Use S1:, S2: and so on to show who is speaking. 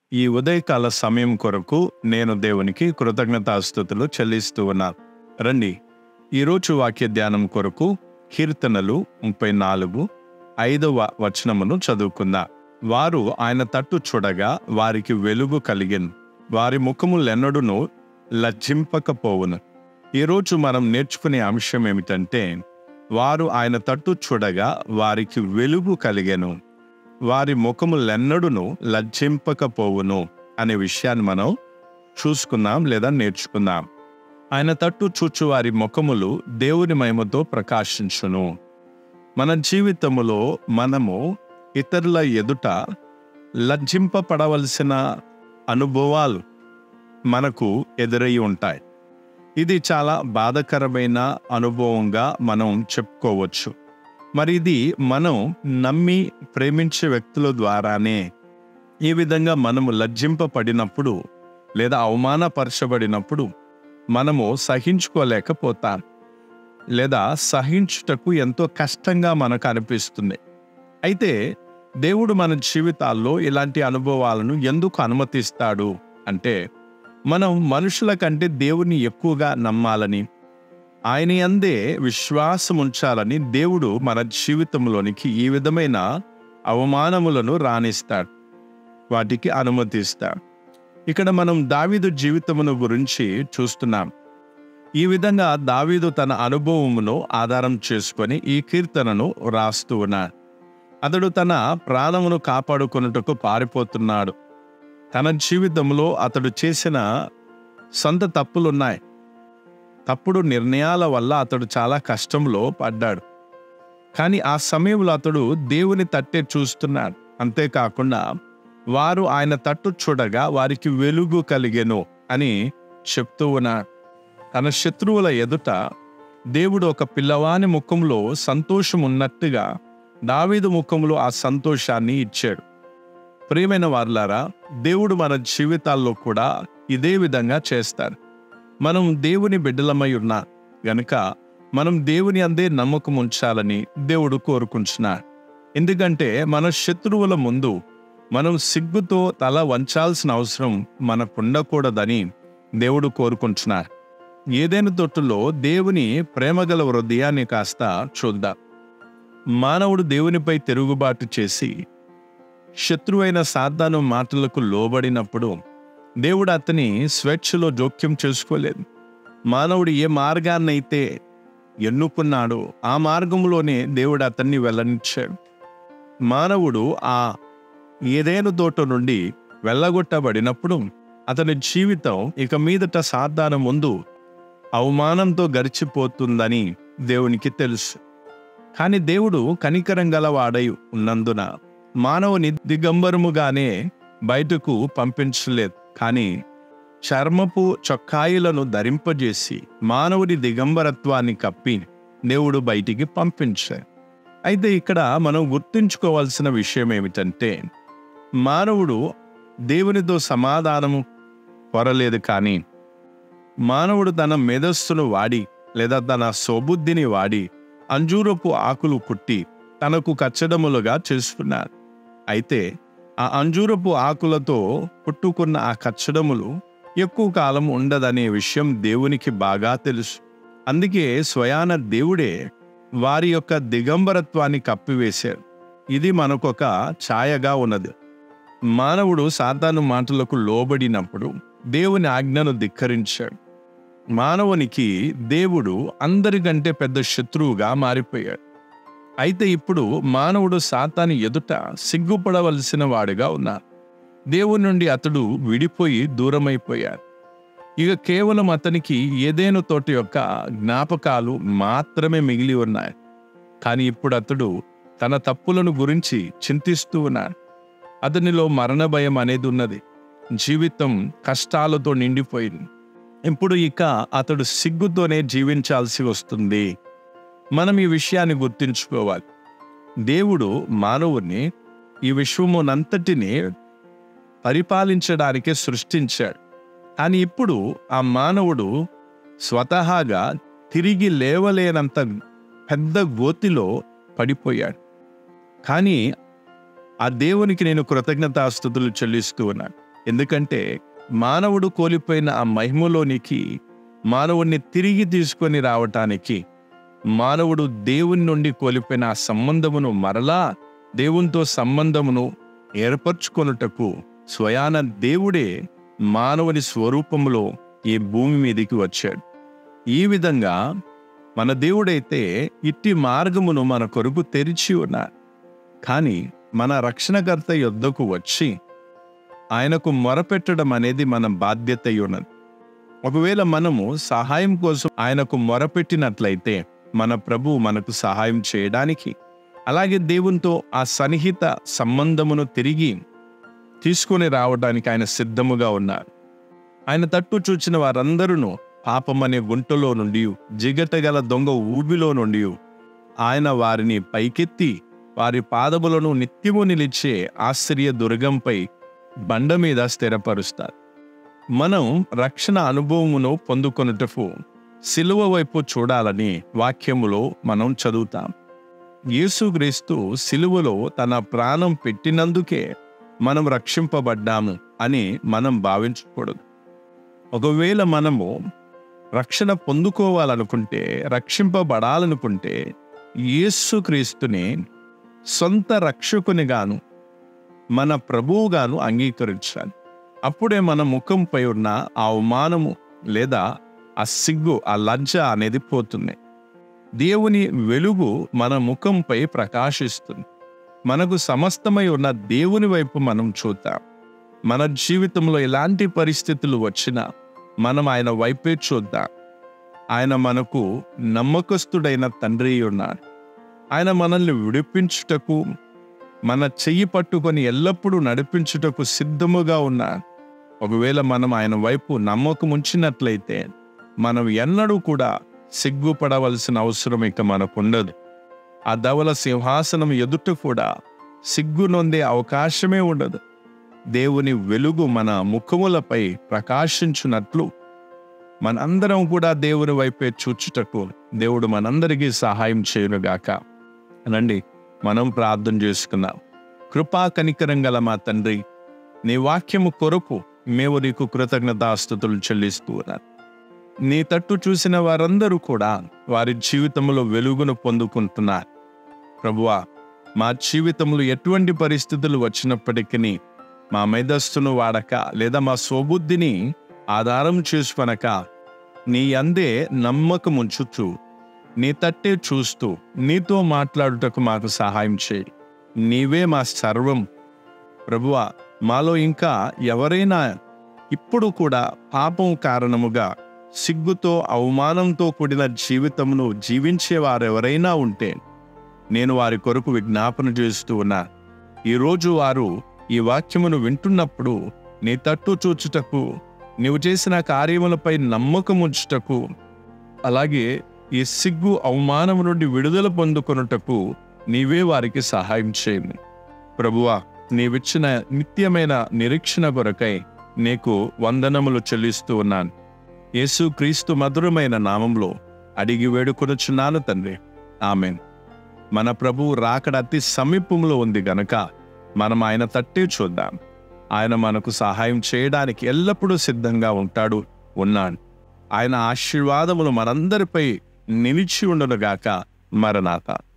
S1: ఈ ఉదయకాల సమయం కొరకు నేను దేవునికి కృతజ్ఞతాస్థుతులు చెల్లిస్తూ ఉన్నాను రండి ఈరోజు వాక్య ధ్యానం కొరకు కీర్తనలు ముప్పై నాలుగు ఐదవ వచనమును చదువుకుందా వారు ఆయన తట్టు చూడగా వారికి వెలుగు కలిగెను వారి ముఖములెన్నడును లజ్జింపకపోవును ఈరోజు మనం నేర్చుకునే అంశం ఏమిటంటే వారు ఆయన తట్టు చూడగా వారికి వెలుగు కలిగెను వారి ముఖములెన్నడును లజ్జింపకపోవును అనే విషయాన్ని మనం చూసుకుందాం లేదా నేర్చుకుందాం ఆయన తట్టు చూచు వారి ముఖములు దేవుని మహిమతో ప్రకాశించును మన జీవితములో మనము ఇతరుల ఎదుట లజ్జింపపడవలసిన అనుభవాలు మనకు ఎదురై ఉంటాయి ఇది చాలా బాధకరమైన అనుభవంగా మనం చెప్పుకోవచ్చు మరి ఇది మనం నమ్మి ప్రేమించే వ్యక్తుల ద్వారానే ఈ విధంగా మనము లజ్జింపబడినప్పుడు లేదా అవమానపరచబడినప్పుడు మనము సహించుకోలేకపోతాం లేదా సహించుటకు ఎంతో కష్టంగా మనకు అనిపిస్తుంది అయితే దేవుడు మన జీవితాల్లో ఇలాంటి అనుభవాలను ఎందుకు అనుమతిస్తాడు అంటే మనం మనుషుల కంటే దేవుని ఎక్కువగా నమ్మాలని ఆయన అందే విశ్వాసం ఉంచాలని దేవుడు మన జీవితంలోనికి ఈ విధమైన అవమానములను రాణిస్తాడు వాటికి అనుమతిస్తాడు ఇక్కడ మనం దావీదు జీవితమును గురించి చూస్తున్నాం ఈ విధంగా దావీదు తన అనుభవమును ఆధారం చేసుకొని ఈ కీర్తనను రాస్తూ ఉన్నాడు అతడు తన ప్రాణమును కాపాడుకొనుటకు పారిపోతున్నాడు తన జీవితంలో అతడు చేసిన సొంత తప్పులున్నాయి తప్పుడు నిర్ణయాల వల్ల అతడు చాలా కష్టంలో పడ్డాడు కానీ ఆ సమయంలో అతడు దేవుని తట్టే చూస్తున్నాడు అంతేకాకుండా వారు ఆయన తట్టు చూడగా వారికి వెలుగు కలిగెను అని చెప్తూ ఉన్నాడు తన శత్రువుల ఎదుట దేవుడు ఒక పిల్లవాని ముఖంలో సంతోషం ఉన్నట్టుగా దావీదు ముఖంలో ఆ సంతోషాన్ని ఇచ్చాడు ప్రియమైన వారులారా దేవుడు మన జీవితాల్లో కూడా ఇదే విధంగా చేస్తారు మనం దేవుని బిడ్డలమై ఉన్నా గనుక మనం దేవుని అందే నమ్మకం ఉంచాలని దేవుడు కోరుకుంటున్నాడు ఎందుకంటే మన శత్రువుల ముందు మనం సిగ్గుతో తల వంచాల్సిన అవసరం మనకుండకూడదని దేవుడు కోరుకుంటున్నాడు ఏదైనా తొట్టులో దేవుని ప్రేమగల హృదయాన్ని కాస్త చూద్దాం మానవుడు దేవునిపై తిరుగుబాటు చేసి శత్రువైన సాతాను మాటలకు లోబడినప్పుడు దేవుడు అతని స్వేచ్ఛలో జోక్యం చేసుకోలేదు మానవుడు ఏ మార్గాన్నైతే ఎన్నుకున్నాడో ఆ మార్గంలోనే దేవుడు అతన్ని వెళ్ళనిచ్చాడు మానవుడు ఆ ఏదైనా తోట నుండి వెళ్ళగొట్టబడినప్పుడు అతని జీవితం ఇక మీదట సాధారణ ముందు అవమానంతో గడిచిపోతుందని దేవునికి తెలుసు కానీ దేవుడు కనికరం గలవాడై ఉన్నందున మానవుని దిగంబరముగానే బయటకు పంపించలేదు కానీ చర్మపు చొక్కాయిలను ధరింపజేసి మానవుడి దిగంబరత్వాన్ని కప్పి దేవుడు బయటికి పంపించాడు అయితే ఇక్కడ మనం గుర్తుంచుకోవాల్సిన విషయం ఏమిటంటే మానవుడు దేవునితో సమాధానము కొరలేదు కానీ మానవుడు తన మేధస్సును వాడి లేదా తన సోబుద్ధిని వాడి అంజూరపు ఆకులు పుట్టి తనకు కచ్చడములుగా చేసుకున్నాడు అయితే ఆ అంజూరపు ఆకులతో పుట్టుకున్న ఆ కచ్చడములు ఎక్కువ కాలం ఉండదనే విషయం దేవునికి బాగా తెలుసు అందుకే స్వయాన దేవుడే వారి యొక్క దిగంబరత్వాన్ని కప్పివేశాడు ఇది మనకొక ఛాయగా ఉన్నది మానవుడు సాతాను మాటలకు లోబడినప్పుడు దేవుని ఆజ్ఞను ధిక్కరించాడు మానవునికి దేవుడు అందరికంటే పెద్ద శత్రువుగా మారిపోయాడు అయితే ఇప్పుడు మానవుడు సాతాని ఎదుట సిగ్గుపడవలసిన వాడుగా ఉన్నాడు దేవుని నుండి అతడు విడిపోయి దూరమైపోయాడు ఇక కేవలం అతనికి ఏదేను తోట యొక్క జ్ఞాపకాలు మాత్రమే మిగిలి ఉన్నాయి కానీ ఇప్పుడు అతడు తన తప్పులను గురించి చింతిస్తూ ఉన్నాడు అతనిలో మరణ భయం అనేది ఉన్నది జీవితం కష్టాలతో నిండిపోయింది ఇప్పుడు ఇక అతడు సిగ్గుతోనే జీవించాల్సి వస్తుంది మనం ఈ విషయాన్ని గుర్తుంచుకోవాలి దేవుడు మానవుని ఈ విశ్వమునంతటిని పరిపాలించడానికే సృష్టించాడు కానీ ఇప్పుడు ఆ మానవుడు స్వతహాగా తిరిగి లేవలేనంత పెద్ద గోతిలో పడిపోయాడు కానీ ఆ దేవునికి నేను కృతజ్ఞతాస్థుతులు చెల్లిస్తూ ఉన్నాను ఎందుకంటే మానవుడు కోల్పోయిన ఆ మహిమలోనికి మానవుణ్ణి తిరిగి తీసుకొని రావటానికి మానవుడు దేవుని నుండి కోల్పోయిన ఆ సంబంధమును మరలా దేవునితో సంబంధమును ఏర్పరచుకొనుటకు స్వయాన దేవుడే మానవుని స్వరూపములో ఈ భూమి మీదికి వచ్చాడు ఈ విధంగా మన దేవుడైతే ఇట్టి మార్గమును మన కొరకు తెరిచి ఉన్నాడు కానీ మన రక్షణకర్త యొద్దకు వచ్చి ఆయనకు మొరపెట్టడం అనేది మన బాధ్యత అయి ఉన్నది ఒకవేళ మనము సహాయం కోసం ఆయనకు మొరపెట్టినట్లయితే మన ప్రభు మనకు సహాయం చేయడానికి అలాగే దేవునితో ఆ సన్నిహిత సంబంధమును తిరిగి తీసుకొని రావడానికి ఆయన సిద్ధముగా ఉన్నారు ఆయన తట్టు చూచిన వారందరూ పాపమనే గుంటలో నుండి జిగటగల దొంగ ఊబిలో నుండి ఆయన వారిని పైకెత్తి వారి పాదములను నిత్యము నిలిచే ఆశ్చర్య దుర్గంపై బండ మీద స్థిరపరుస్తారు మనం రక్షణ అనుభవమును పొందుకొనుటకు సిలువ వైపు చూడాలని వాక్యములో మనం చదువుతాం యేసుక్రీస్తు సిలువలో తన ప్రాణం పెట్టినందుకే మనం రక్షింపబడ్డాము అని మనం భావించకూడదు ఒకవేళ మనము రక్షణ పొందుకోవాలనుకుంటే రక్షింపబడాలనుకుంటే యేసుక్రీస్తుని సొంత రక్షకునిగాను మన ప్రభువుగాను అంగీకరించాలి అప్పుడే మన ముఖంపై ఉన్న ఆ అవమానము లేదా ఆ సిగ్గు ఆ లజ్జ అనేది పోతుంది దేవుని వెలుగు మన ముఖంపై ప్రకాశిస్తుంది మనకు సమస్తమై ఉన్న దేవుని వైపు మనం చూద్దాం మన జీవితంలో ఎలాంటి పరిస్థితులు వచ్చినా మనం ఆయన వైపే చూద్దాం ఆయన మనకు నమ్మకస్తుడైన తండ్రి ఉన్నాడు ఆయన మనల్ని విడిపించుటకు మన చెయ్యి పట్టుకొని ఎల్లప్పుడూ నడిపించుటకు సిద్ధముగా ఉన్నాడు ఒకవేళ మనం ఆయన వైపు నమ్మకం ఉంచినట్లయితే మనం ఎన్నడూ కూడా సిగ్గుపడవలసిన అవసరం ఇక మనకుండదు ఆ ధవల సింహాసనం ఎదుట కూడా సిగ్గు నొందే అవకాశమే ఉండదు దేవుని వెలుగు మన ముఖములపై ప్రకాశించున్నట్లు మనందరం కూడా దేవుని వైపే చూచుటకు దేవుడు మనందరికీ సహాయం చేయునుగాక రండి మనం ప్రార్థన చేసుకుందాం కృపా కనికరం గల మా తండ్రి నీ వాక్యము కొరకు మేము నీకు కృతజ్ఞతాస్థుతులు చెల్లిస్తూ ఉన్నారు నీ తట్టు చూసిన వారందరూ కూడా వారి జీవితంలో వెలుగును పొందుకుంటున్నారు ప్రభువా మా జీవితంలో ఎటువంటి పరిస్థితులు వచ్చినప్పటికీ మా మేధస్సును వాడక లేదా మా స్వబుద్ధిని ఆధారం చేసుకొనక నీ అందే నమ్మకం ఉంచుతూ నీ తట్టే చూస్తూ నీతో మాట్లాడుటకు మాకు సహాయం చేయి నీవే మా సర్వం ప్రభువా మాలో ఇంకా ఎవరైనా ఇప్పుడు కూడా పాపం కారణముగా సిగ్గుతో అవమానంతో కూడిన జీవితమును జీవించే వారెవరైనా ఉంటే నేను వారి కొరకు విజ్ఞాపన చేస్తూ ఉన్నా ఈరోజు వారు ఈ వాక్యమును వింటున్నప్పుడు నీ తట్టు చూచుటకు నీవు చేసిన కార్యములపై నమ్మకం ఉంచుటకు అలాగే ఈ సిగ్గు అవమానము నుండి విడుదల పొందుకొనుటకు నీవే వారికి సహాయం చేయండి ప్రభువా నీవిచ్చిన నిత్యమైన నిరీక్షణ కొరకై నీకు వందనములు చెల్లిస్తూ ఉన్నాను యేసు క్రీస్తు మధురమైన నామంలో అడిగి వేడుకొనుచున్నాను తండ్రి ఆమెన్ మన ప్రభువు రాకడ అతి సమీపంలో ఉంది గనక మనం ఆయన తట్టే చూద్దాం ఆయన మనకు సహాయం చేయడానికి ఎల్లప్పుడూ సిద్ధంగా ఉంటాడు ఉన్నాడు ఆయన ఆశీర్వాదములు మనందరిపై నిలిచి ఉండనుగాక మరణాత